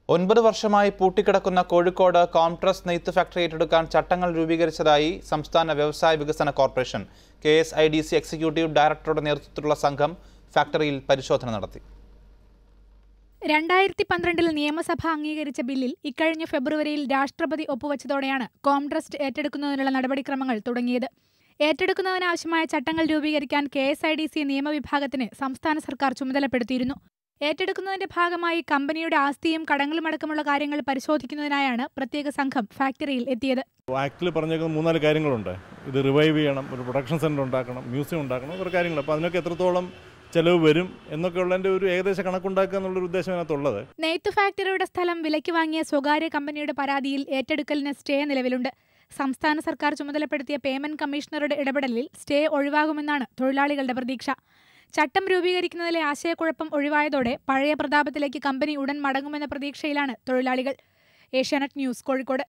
ഒൻപത് വർഷമായി പൂട്ടിക്കിടക്കുന്ന കോഴിക്കോട് കോംട്രസ് നെയ്ത്ത് ഫാക്ടറി ഏറ്റെടുക്കാൻ ചട്ടങ്ങൾ രൂപീകരിച്ചതായി സംസ്ഥാന വ്യവസായ വികസന corporation K S I D C executive ഡയറക്ടറുടെ നേതൃത്വത്തിലുള്ള സംഘം ഫാക്ടറിയിൽ പരിശോധന നടത്തി രണ്ടായിരത്തി പന്ത്രണ്ടിൽ നിയമസഭ അംഗീകരിച്ച ബില്ലിൽ ഇക്കഴിഞ്ഞ ഫെബ്രുവരിയിൽ രാഷ്ട്രപതി ഒപ്പുവച്ചതോടെയാണ് കോംട്രസ്റ്റ് ഏറ്റെടുക്കുന്നതിനുള്ള നടപടിക്രമങ്ങൾ തുടങ്ങിയത് ഏറ്റെടുക്കുന്നതിനാവശ്യമായ ചട്ടങ്ങൾ രൂപീകരിക്കാൻ K S I D C നിയമവിഭാഗത്തിന് സംസ്ഥാന സർക്കാർ ചുമതലപ്പെടുത്തിയിരുന്നു ഏറ്റെടുക്കുന്നതിന്റെ ഭാഗമായി കമ്പനിയുടെ ആസ്തിയും കടങ്ങളും അടക്കമുള്ള കാര്യങ്ങൾ പരിശോധിക്കുന്നതിനായാണ് പ്രത്യേക സംഘം ഫാക്ടറിയിൽ എത്തിയത് ആക്ടിൽ പറഞ്ഞേക്കുന്ന മൂന്നാല് കാര്യങ്ങളുണ്ട് ഇത് റിവൈവ് ചെയ്യണം ഒരു പ്രൊഡക്ഷൻ സെൻറ്റർ ഉണ്ടാക്കണം മ്യൂസിയം ഉണ്ടാക്കണം കുറേ കാര്യങ്ങൾ അപ്പോൾ അതിനൊക്കെ എത്രത്തോളം ചിലവ് വരും എന്നൊക്കെ ഉള്ളതിൻ്റെ ഒരു ഏകദേശ കണക്കുണ്ടാക്കുക എന്നുള്ളൊരു ഉദ്ദേശം അതിനകത്തുള്ളത് നെയ്ത്ത് ഫാക്ടറിയുടെ സ്ഥലം വിലയ്ക്ക് വാങ്ങിയ സ്വകാര്യ കമ്പനിയുടെ പരാതിയിൽ ഏറ്റെടുക്കലിന് സ്റ്റേ നിലവിലുണ്ട് സംസ്ഥാന സർക്കാർ ചുമതലപ്പെടുത്തിയ പേയ്മെന്റ് കമ്മീഷണറുടെ ഇടപെടലിൽ സ്റ്റേ ഒഴിവാകുമെന്നാണ് തൊഴിലാളികളുടെ പ്രതീക്ഷ ചട്ടം രൂപീകരിക്കുന്നതിലെ ആശയക്കുഴപ്പം ഒഴിവായതോടെ പഴയ പ്രതാപത്തിലേക്ക് കമ്പനി ഉടൻ മടങ്ങുമെന്ന പ്രതീക്ഷയിലാണ് തൊഴിലാളികൾ ഏഷ്യാനെറ്റ് ന്യൂസ് കോഴിക്കോട്